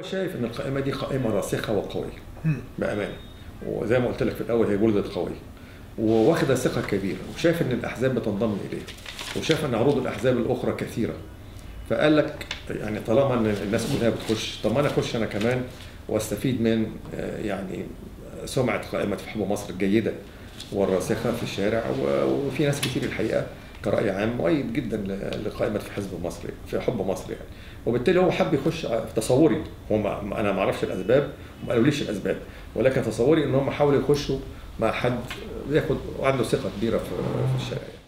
شايف ان القائمه دي قائمه راسخه وقويه بامانه وزي ما قلت لك في الاول هي ولدت قويه وواخده ثقه كبيره وشايف ان الاحزاب بتنضم اليه وشايف ان عروض الاحزاب الاخرى كثيره فقال لك يعني طالما ان الناس كلها بتخش طب ما انا اخش انا كمان واستفيد من آه، يعني سمعه قائمه في حب مصر الجيده والراسخه في الشارع و- وفي ناس كتير الحقيقه كراي عام مؤيد جدا ل- لقائمه في حزب مصر في حب مصر يعني وبالتالي هو حب يخش ع- في تصوري هو ما انا ما اعرفش الاسباب وما قالوليش الاسباب ولكن تصوري ان هم حاولوا يخشوا مع حد ياخد عنده ثقه كبيره في في الشارع يعني.